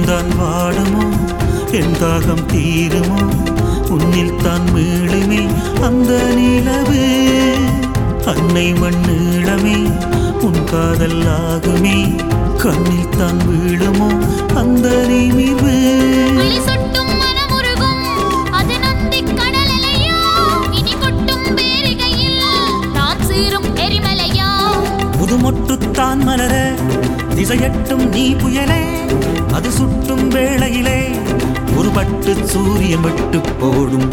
உள்ளந்தான் வாடுமோ என் தாகம் தீருமோ உன்னில் தான் மீளுமே அந்த நிலவு அன்னை மண்ணீளமே உன் காதல் ஆகுமே கண்ணில் தான் வீழுமோ அந்த நிமிர்வு விழி சுட்டும் மனமுருகும் அது நந்திக் கடலலையா இனி கொட்டும் பேரிகையில் தான் சீரும் எரிமலையா புதுமொட்டுத்தான் மலர திசையட்டும் நீ புயலே அது சுட்டும் வேளையிலே ஒரு பட்டு சூரியன் விட்டு போடும்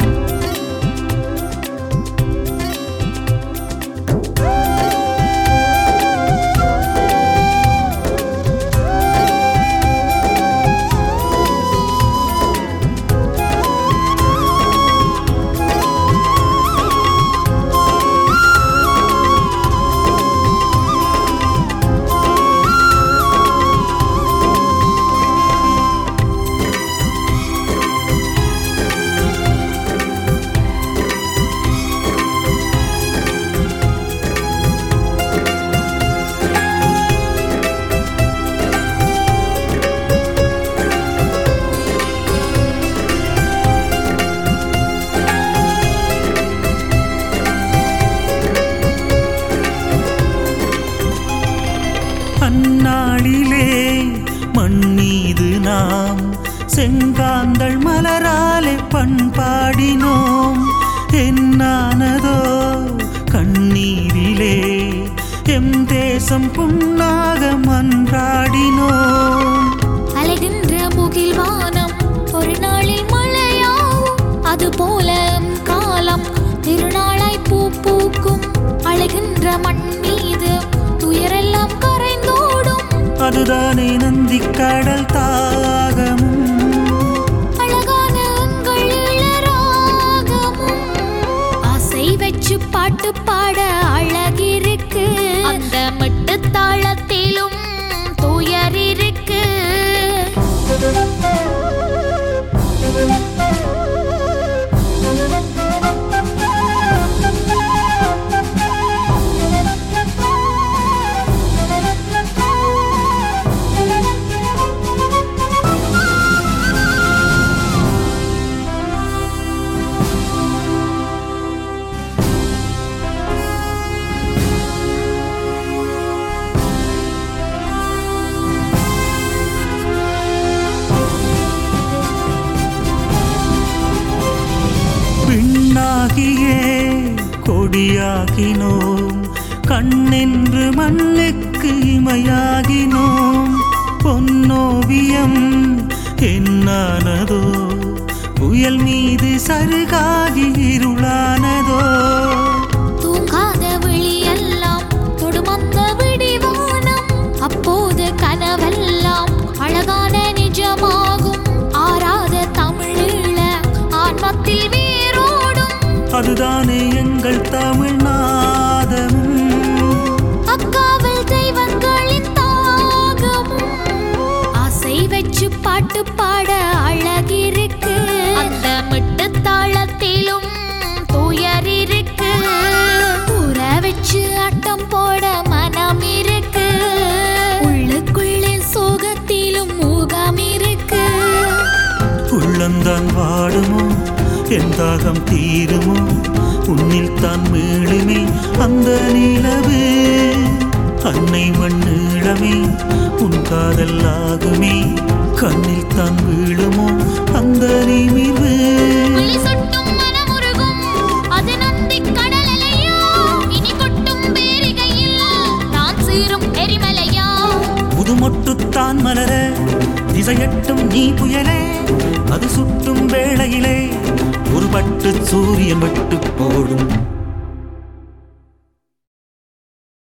அந்நாளிலே மண் மீது நாம் செங்காந்தள் மலராலே பண்பாடினோம் என்னானதோ கண்ணீரிலே எம் தேசம் புண்ணாக மன்றாடினோம் அலைகின்ற முகில் வானம் ஒரு நாளில் மழையாகும் அது போல எம் காலம் திருநாளாய் பூ பூக்கும் அழைகின்ற மண் மீது துயரெல்லாம் கரைந்தோடும் அதுதானே நந்தி கடல் தாகமும் அழகான உங்கள் இளராகமும் ஆசை வச்சு பாட்டு பாட அழகிருக்கு அந்த மட்டு தாளத்திலும் துயர் இருக்கு விண்ணாகியே கொடியாகினோம் கண்ணென்று மண்ணுக்கு இமையாகினோம் பொன்னோவியம் என்னானதோ புயல் மீது சருகாகி இருளானதோ தூங்காத விழியெல்லாம் தொடுமந்த விடிவானம் அப்போது கனவெல்லாம் அழகான நிஜமாகும் ஆறாத தமிழீழ ஆன்மத்தில் வேரோடும் அதுதானே எங்கள் தமிழ்நாதமும் அக்காவல் தெய்வங்களின் தாகமும் ஆசை வச்சு பாட்டு பாட அழகிருக்கு அந்த மிட்டு தாளத்திலும் துயர் இருக்கு ஊற வச்சு ஆட்டம் போட மனம் இருக்கு உள்ளுக்குள்ளே சோகத்திலும் மூகம் இருக்கு உள்ளந்தான் வாடுமோ என் தாகம் தீருமோ உன்னில் தான் மீளுமே அந்த நிலவு அன்னை மண்ணீழமே உன் காதல் ஆகுமே கண்ணில் தான் வீழுமோ அந்த நிமிர்வு விழி சுட்டும் மனமுருகும் அது நந்திக் கடலலையா இனி கொட்டும் பேரிகையில் தான் சீரும் எரிமலையா புதுமொட்டுத்தான் மலர திசையட்டும் நீ புயலே அது சுட்டும் வேளையிலே ஒரு பட்டு சூரியன் விட்டு போடும்